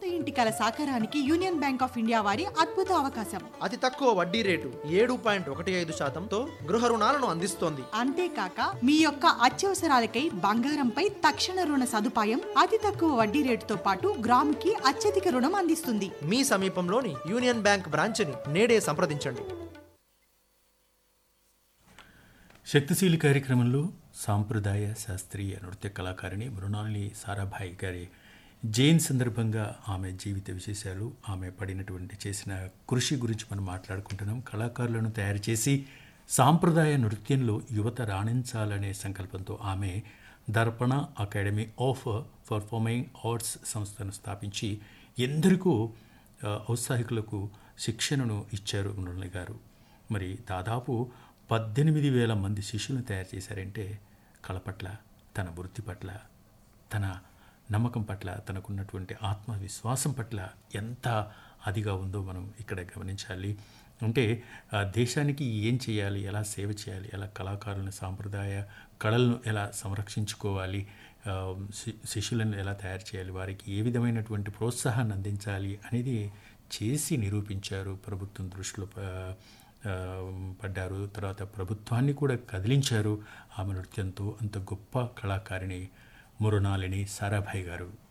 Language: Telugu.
ఇంటి కల సాకారానికి యూనియన్ బ్యాంక్ ఆఫ్ ఇండియా వారి అద్భుత అవకాశం అతి తక్కువ వడ్డీ రేటు ఏడు పాయింట్ ఒకటి ఐదు శాతంతో గృహ రుణాలను అందిస్తోంది అంతేకాక మీ యొక్క అత్యవసరాలకై బంగారంపై తక్షణ రుణ సదుపాయం అతి తక్కువ వడ్డీ రేటుతో పాటు గ్రాముకి అత్యధిక రుణం అందిస్తుంది మీ సమీపంలోని యూనియన్ బ్యాంక్ బ్రాంచ్ని నేడే సంప్రదించండి శక్తిశీలి కార్యక్రమంలో సాంప్రదాయ శాస్త్రీయ నృత్య కళాకారిణి మృణాలిని సారాభాయ్ గారి జైన్ సందర్భంగా ఆమె జీవిత విశేషాలు ఆమె పడినటువంటి చేసిన కృషి గురించి మనం మాట్లాడుకుంటున్నాం కళాకారులను తయారు చేసి సాంప్రదాయ నృత్యంలో యువత రాణించాలనే సంకల్పంతో ఆమె Darpana academy of performing arts సంస్థను స్థాపించి ఎందరికో ఆ, ఔత్సాహికులకు శిక్షణను ఇచ్చారు మృణాలి గారు మరి దాదాపు పద్దెనిమిది వేల మంది శిష్యులను తయారు చేశారంటే కళ పట్ల తన వృత్తి పట్ల తన నమ్మకం పట్ల తనకున్నటువంటి ఆత్మవిశ్వాసం పట్ల ఎంత అదిగా ఉందో మనం ఇక్కడ గమనించాలి అంటే ఆ, దేశానికి ఏం చేయాలి ఎలా సేవ చేయాలి ఎలా కళాకారులను సాంప్రదాయ కళలను ఎలా సంరక్షించుకోవాలి ఆ, శి- శిష్యులను ఎలా తయారు చేయాలి వారికి ఏ విధమైనటువంటి ప్రోత్సాహాన్ని అందించాలి అనేది చేసి నిరూపించారు ప్రభుత్వం దృష్టిలో ప- ఆ, పడ్డారు తర్వాత ప్రభుత్వాన్ని కూడా కదిలించారు ఆమె నృత్యంతో అంత గొప్ప కళాకారిణి మురునాలిని సారాభాయ్ గారు